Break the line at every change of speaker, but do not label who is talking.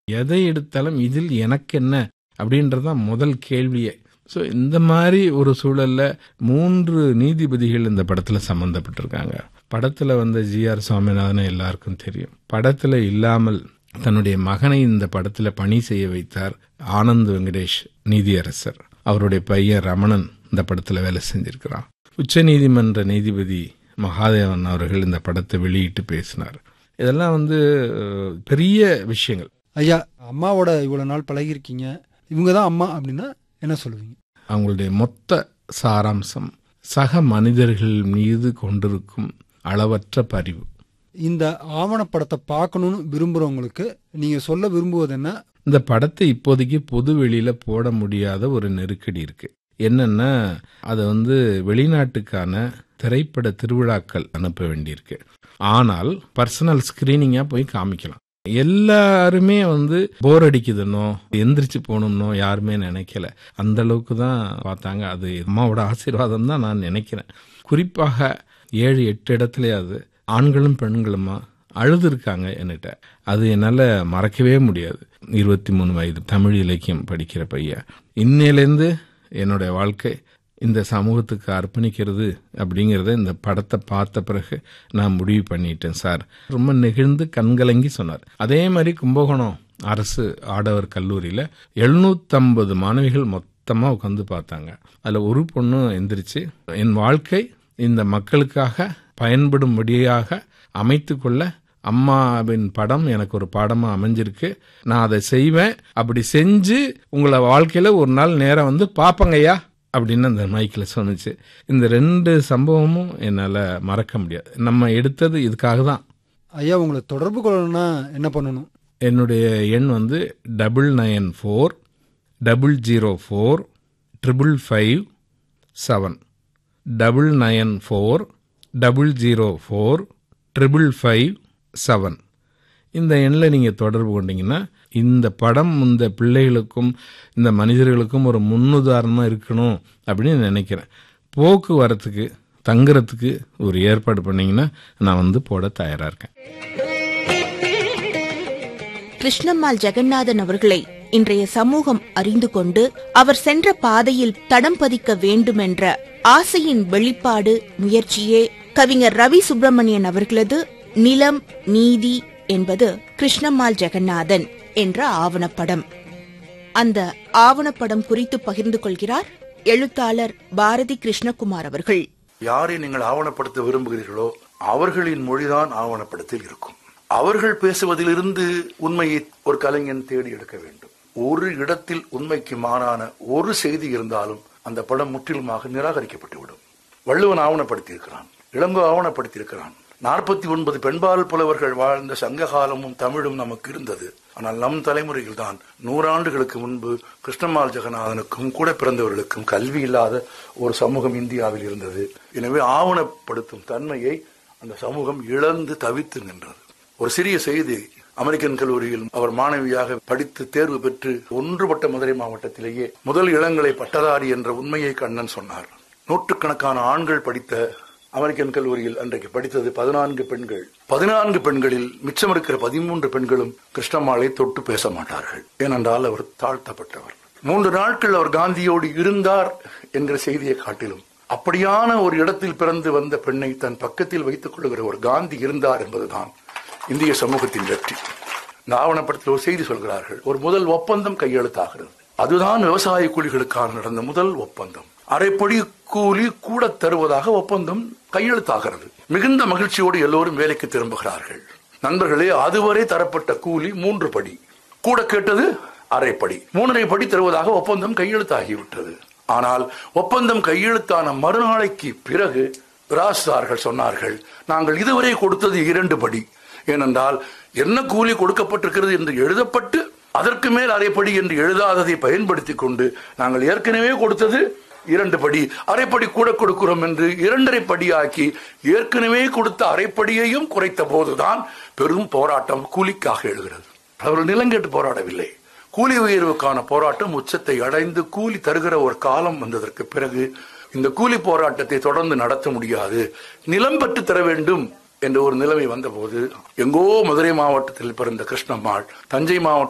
எதை எடுத்தாலும் இதில் எனக்கு என்ன அப்படின்றது தான் முதல் கேள்வியே ஸோ இந்த மாதிரி ஒரு சூழல்ல மூன்று நீதிபதிகள் இந்த படத்துல சம்பந்தப்பட்டிருக்காங்க படத்துல வந்த ஜி ஆர் சுவாமிநாதன் எல்லாருக்கும் தெரியும் படத்துல இல்லாமல் தன்னுடைய மகனை இந்த படத்துல பணி செய்ய வைத்தார் ஆனந்த் வெங்கடேஷ் நீதியரசர் அவருடைய பையன் ரமணன் இந்த படத்துல வேலை செஞ்சிருக்கிறான் உச்ச நீதிமன்ற நீதிபதி மகாதேவன் அவர்கள் இந்த படத்தை வெளியிட்டு பேசினார் இதெல்லாம் வந்து அஹ், பெரிய விஷயங்கள்
ஐயா அம்மாவோட இவ்வளவு நாள் பழகிருக்கீங்க இவங்க தான் அம்மா அப்படின்னா என்ன சொல்லுவீங்க
அவங்களுடைய மொத்த சாராம்சம் சக மனிதர்கள் மீது கொண்டிருக்கும் அளவற்ற பரிவு
இந்த ஆவணப்படத்தை பார்க்கணும்னு விரும்புறவங்களுக்கு நீங்க சொல்ல விரும்புவது என்ன
இந்த படத்தை இப்போதைக்கு பொது வெளியில போட முடியாத ஒரு நெருக்கடி இருக்கு என்னன்னா அதை வந்து வெளிநாட்டுக்கான திரைப்பட திருவிழாக்கள் அனுப்ப வேண்டியிருக்கு ஆனால் பர்சனல் ஸ்கிரீனிங்கா போய் காமிக்கலாம் எல்லாருமே வந்து போர் அடிக்குதுன்னோ எந்திரிச்சு போகணும்னோ யாருமே நினைக்கல அந்த அளவுக்கு தான் பார்த்தாங்க அது அம்மாவோட ஆசீர்வாதம் தான் நான் நினைக்கிறேன் குறிப்பாக ஏழு எட்டு இடத்துலயாவது ஆண்களும் பெண்களுமா அழுதுருக்காங்க என்கிட்ட அது என்னால் மறக்கவே முடியாது இருபத்தி மூணு வயது தமிழ் இலக்கியம் படிக்கிற பையன் இன்னையிலேருந்து என்னுடைய வாழ்க்கை இந்த சமூகத்துக்கு அர்ப்பணிக்கிறது அப்படிங்கிறத இந்த படத்தை பார்த்த பிறகு நான் முடிவு பண்ணிட்டேன் சார் ரொம்ப நெகிழ்ந்து கண்கலங்கி சொன்னார் அதே மாதிரி கும்பகோணம் அரசு ஆடவர் கல்லூரியில் எழுநூத்தம்பது மாணவிகள் மொத்தமாக உட்காந்து பார்த்தாங்க அதில் ஒரு பொண்ணு எந்திரிச்சு என் வாழ்க்கை இந்த மக்களுக்காக பயன்படும்படியாக அமைத்து கொள்ள அம்மாவின் படம் எனக்கு ஒரு பாடமா அமைஞ்சிருக்கு நான் அதை செய்வேன் அப்படி செஞ்சு உங்களை வாழ்க்கையில ஒரு நாள் நேரம் வந்து பாப்பங்கய்யா அப்படின்னு அந்த மைக்கில் சொன்னுச்சு இந்த ரெண்டு சம்பவமும் என்னால் மறக்க முடியாது நம்ம எடுத்தது இதுக்காக தான்
ஐயா உங்களை தொடர்பு கொள்ளணும்னா என்ன பண்ணணும்
என்னுடைய எண் வந்து double nine four double zero four triple five seven double nine four double zero four triple five seven இந்த எண்ணில் நீங்கள் தொடர்பு கொண்டீங்கன்னா இந்த படம் இந்த பிள்ளைகளுக்கும் இந்த மனிதர்களுக்கும் ஒரு முன்னுதாரணமாக இருக்கணும் அப்படின்னு நினைக்கிறேன் போக்குவரத்துக்கு தங்குறதுக்கு ஒரு ஏற்பாடு பண்ணீங்கன்னா நான் வந்து போட தயாராக இருக்கேன்
கிருஷ்ணம்மாள் ஜெகநாதன் அவர்களை இன்றைய சமூகம் அறிந்து கொண்டு அவர் சென்ற பாதையில் தடம் பதிக்க வேண்டுமென்ற ஆசையின் வெளிப்பாடு முயற்சியே கவிஞர் ரவி சுப்பிரமணியன் அவர்களது நிலம் நீதி என்பது கிருஷ்ணம்மாள் ஜெகநாதன் என்ற ஆவணப்படம் அந்த ஆவணப்படம் குறித்து பகிர்ந்து கொள்கிறார் எழுத்தாளர் பாரதி கிருஷ்ணகுமார் அவர்கள்
யாரை நீங்கள் ஆவணப்படுத்த விரும்புகிறீர்களோ அவர்களின் மொழிதான் ஆவணப்படத்தில் இருக்கும் அவர்கள் பேசுவதிலிருந்து உண்மையை ஒரு கலைஞன் தேடி எடுக்க வேண்டும் ஒரு இடத்தில் உண்மைக்கு மாறான ஒரு செய்தி இருந்தாலும் அந்த படம் முற்றிலுமாக நிராகரிக்கப்பட்டுவிடும் வள்ளுவன் ஆவணப்படுத்தியிருக்கிறான் இளங்கோ ஆவணப்படுத்தியிருக்கிறான் நாற்பத்தி ஒன்பது பெண்பால் புலவர்கள் வாழ்ந்த சங்க காலமும் தமிழும் நமக்கு இருந்தது ஆனால் நம் தலைமுறையில் தான் நூறாண்டுகளுக்கு முன்பு கிருஷ்ணமால் ஜெகநாதனுக்கும் கூட பிறந்தவர்களுக்கும் கல்வி இல்லாத ஒரு சமூகம் இந்தியாவில் இருந்தது எனவே ஆவணப்படுத்தும் தன்மையை அந்த சமூகம் இழந்து தவித்து நின்றது ஒரு சிறிய செய்தி அமெரிக்கன் கல்லூரியில் அவர் மாணவியாக படித்து தேர்வு பெற்று ஒன்றுபட்ட மதுரை மாவட்டத்திலேயே முதல் இளங்கலை பட்டதாரி என்ற உண்மையை கண்ணன் சொன்னார் நூற்றுக்கணக்கான ஆண்கள் படித்த அமெரிக்கன் கல்லூரியில் அன்றைக்கு படித்தது பதினான்கு பெண்கள் பதினான்கு பெண்களில் மிச்சம் இருக்கிற பதிமூன்று பெண்களும் கிருஷ்ணம்மாளை தொட்டு பேச மாட்டார்கள் ஏனென்றால் அவர் தாழ்த்தப்பட்டவர் மூன்று நாட்கள் அவர் காந்தியோடு இருந்தார் என்கிற செய்தியை காட்டிலும் அப்படியான ஒரு இடத்தில் பிறந்து வந்த பெண்ணை தன் பக்கத்தில் வைத்துக் கொள்கிற ஒரு காந்தி இருந்தார் என்பதுதான் இந்திய சமூகத்தின் வெற்றி இந்த ஆவணப்படத்தில் ஒரு செய்தி சொல்கிறார்கள் ஒரு முதல் ஒப்பந்தம் கையெழுத்தாகிறது அதுதான் விவசாய கூலிகளுக்கான நடந்த முதல் ஒப்பந்தம் அரைப்படி கூலி கூட தருவதாக ஒப்பந்தம் கையெழுத்தாகிறது மிகுந்த மகிழ்ச்சியோடு எல்லோரும் வேலைக்கு திரும்புகிறார்கள் நண்பர்களே அதுவரை தரப்பட்ட கூலி மூன்று படி கூட கேட்டது அரைப்படி மூன்றரை படி தருவதாக ஒப்பந்தம் கையெழுத்தாகிவிட்டது ஆனால் ஒப்பந்தம் கையெழுத்தான மறுநாளைக்கு பிறகு ராஸ்தார்கள் சொன்னார்கள் நாங்கள் இதுவரை கொடுத்தது இரண்டு படி ஏனென்றால் என்ன கூலி கொடுக்கப்பட்டிருக்கிறது என்று எழுதப்பட்டு அதற்கு மேல் அரைப்படி என்று எழுதாததை பயன்படுத்திக் கொண்டு நாங்கள் ஏற்கனவே கொடுத்தது இரண்டு படி அரைப்படி கூட கொடுக்கிறோம் என்று இரண்டரை படியாக்கி ஏற்கனவே கொடுத்த அரைப்படியையும் குறைத்த போதுதான் பெரும் போராட்டம் கூலிக்காக எழுகிறது அவர்கள் நிலங்கேட்டு போராடவில்லை கூலி உயர்வுக்கான போராட்டம் உச்சத்தை அடைந்து கூலி தருகிற ஒரு காலம் வந்ததற்கு பிறகு இந்த கூலி போராட்டத்தை தொடர்ந்து நடத்த முடியாது நிலம் பெற்று தர வேண்டும் என்ற ஒரு நிலைமை வந்தபோது எங்கோ மதுரை மாவட்டத்தில் பிறந்த கிருஷ்ணம்மாள் தஞ்சை மாவட்டம்